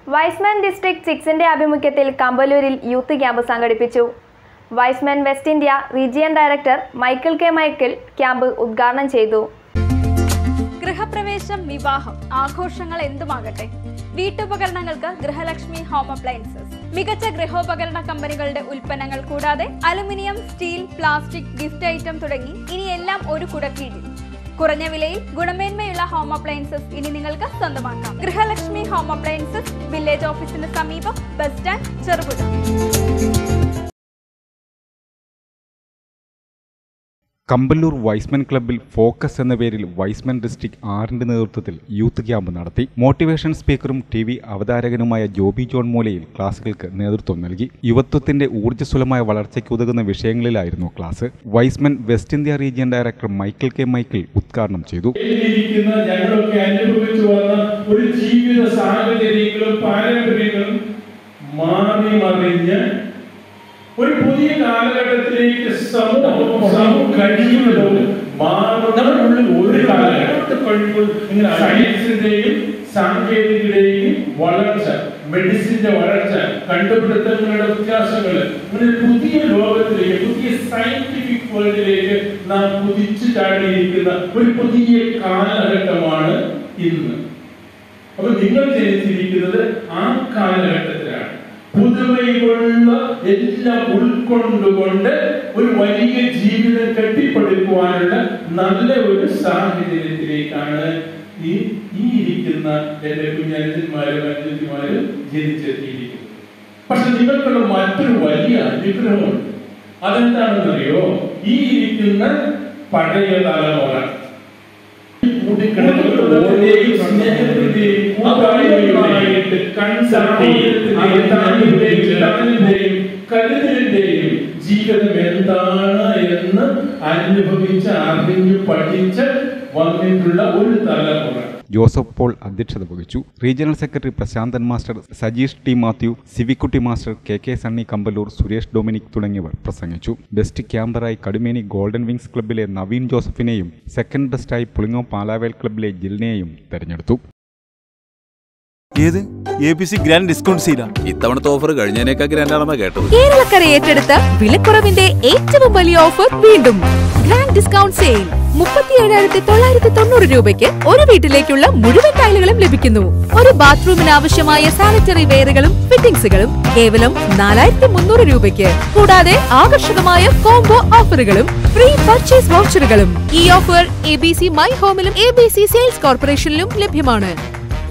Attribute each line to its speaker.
Speaker 1: Wiseman district സിക്സിന്റെ ആഭിമുഖ്യത്തിൽ കമ്പലൂരിൽ യൂത്ത് ക്യാമ്പ് സംഘടിപ്പിച്ചു Y's Men west India region director Michael K Michael camp ഉദ്ഘാടനം ചെയ്തു
Speaker 2: ഗൃഹപ്രവേശം വിവാഹം ആഘോഷങ്ങൾ എന്തുമാകട്ടെ വീട്ടുപകരണങ്ങൾക്ക് ഗൃഹലക്ഷ്മി ഹോം അപ്ലയൻസസ് മികച്ച ഗൃഹോപകരണ കമ്പനികളുടെ ഉൽപ്പന്നങ്ങൾ കൂടാതെ aluminium steel plastic gift item തുടങ്ങി ഇനി എല്ലാം ഒരു കുടക്കീഴിൽ കുറഞ്ഞ വിലയിൽ ഗുണമേന്മയുള്ള ഹോം അപ്ലയൻസസ് ഇനി നിങ്ങൾക്ക് സ്വന്തമാക്കാം ഗൃഹലക്ഷ്മി ഹോം അപ്ലയൻസസ് വില്ലേജ് ഓഫീസിന് സമീപം bus stand Cherupuzha
Speaker 3: Kampallur Y's Men ക്ലബ്ബിൽ ഫോക്കസ് എന്ന പേരിൽ വൈസ്മൻ ഡിസ്ട്രിക്ട് ആറിന്റെ നേതൃത്വത്തിൽ യൂത്ത് ക്യാമ്പ് നടത്തി മോട്ടിവേഷൻ സ്പീക്കറും ടി വി അവതാരകനുമായ ജോബി ജോൺ മൂലയിൽ ക്ലാസുകൾക്ക് നേതൃത്വം നൽകി യുവത്വത്തിന്റെ ഊർജ്ജസ്വലമായ വളർച്ചയ്ക്ക് ഉതകുന്ന വിഷയങ്ങളിലായിരുന്നു ക്ലാസ് Y's Men west India region director Michael K Michael ഉദ്ഘാടനം ചെയ്തു
Speaker 4: ഇരിക്കുന്ന ഞങ്ങളൊക്കെ അനുഭവിച്ചു വന്ന ഒരു ജീവിത സാഹചര്യങ്ങളും പാരമ്പര്യങ്ങളും മാറി മറിഞ്ഞ് ഒരു പുതിയ കാലഘട്ടത്തിലേക്ക് സമൂഹവും സമൂഹം കഴിയുന്നതും മാറുന്നതിനുള്ളിൽ ഒരു കാലഘട്ടം ഇങ്ങനെ സയൻസിന്റെയും സാങ്കേതികതയും വളർച്ച മെഡിസിന്റെ വളർച്ച കണ്ടുപിടുത്തങ്ങളുടെ വ്യത്യാസങ്ങൾ ഒരു പുതിയ ലോകത്തിലേക്ക് പുതിയ സയന്റിഫിക് വേൾഡിലേക്ക് നാം കുതിച്ചു ചാടിയിരിക്കുന്ന ഒരു പുതിയ കാലഘട്ടമാണ് ഇന്ന് അപ്പൊ നിങ്ങൾ ജനിച്ചിരിക്കുന്നത് ആ കാലഘട്ടത്തിലാണ് പുതുമയുള്ള എല്ലാം ഉൾക്കൊണ്ടുകൊണ്ട് ഒരു വലിയ ജീവിതം കെട്ടിപ്പടുക്കുവാനുള്ള നല്ല ഒരു സാഹചര്യത്തിലേക്കാണ് ഈ ഈ ഇരിക്കുന്ന എന്റെ കുഞ്ഞനുജന്മാരും അനുജന്മാരും ജനിച്ചെത്തിയിരിക്കുന്നത് പക്ഷെ നിങ്ങൾക്കുള്ള മറ്റൊരു വലിയ അനുഗ്രഹമുണ്ട് അതെന്താണെന്നറിയോ ഈ ഇരിക്കുന്ന പഴയ തലമുറ കൂടിക്കിടക്കുന്നവരുടെയും സ്നേഹത്തിന്റെയും കൂട്ടായ്മയുമായിട്ട് കൺസർട്ടിന്റെയും കരുതലിന്റെയും ജീവിതം എന്താണ് എന്ന് അനുഭവിച്ച് അറിഞ്ഞു പഠിച്ച് വന്നിട്ടുള്ള ഒരു തലമുറ
Speaker 3: ജോസഫ് പോൾ അധ്യക്ഷത വഹിച്ചു regional secretary Prasanthan master Sajeesh T Mathew Sivikutty master K K Sunny Kampallur Suresh Dominic തുടങ്ങിയവർ പ്രസംഗിച്ചു ബെസ്റ്റ് ക്യാമ്പറായി കടുമേനി ഗോൾഡൻ വിങ്സ് ക്ലബ്ബിലെ നവീൻ ജോസഫിനെയും സെക്കൻഡ് ബെസ്റ്റായി പുളിങ്ങോ പാലാവേൽ ക്ലബ്ബിലെ ജിലിനെയും തെരഞ്ഞെടുത്തു
Speaker 5: ഏത് A B C grand discount സെയിലാ
Speaker 6: ഇത്തവണത്തെ ഓഫർ കഴിഞ്ഞതിനേക്കാൾ ഗ്രാൻഡ് ആണെന്നാ കേട്ടത്
Speaker 7: കേരളക്കര ഏറ്റെടുത്ത വിലക്കുറവിന്റെ ഏറ്റവും വലിയ ഓഫർ വീണ്ടും ഗ്രാൻഡ് ഡിസ്കൗണ്ട് സെയിൽ മുപ്പത്തി ഏഴായിരത്തി തൊള്ളായിരത്തി തൊണ്ണൂറ് രൂപയ്ക്ക് ഒരു വീട്ടിലേക്കുള്ള മുഴുവൻ ടൈലുകളും ലഭിക്കുന്നു ഒരു ബാത്റൂമിന് ആവശ്യമായ സാനിറ്ററി വെയറുകളും ഫിറ്റിംഗ്സുകളും കേവലം നാലായിരത്തി മുന്നൂറ് രൂപയ്ക്ക് കൂടാതെ ആകർഷകമായ കോംബോ ഓഫറുകളും ഫ്രീ പർച്ചേസ് വൗച്ചറുകളും ഈ offer A B C my ഹോമിലും എ ബി സി സെയിൽസ് കോർപ്പറേഷനിലും ലഭ്യമാണ്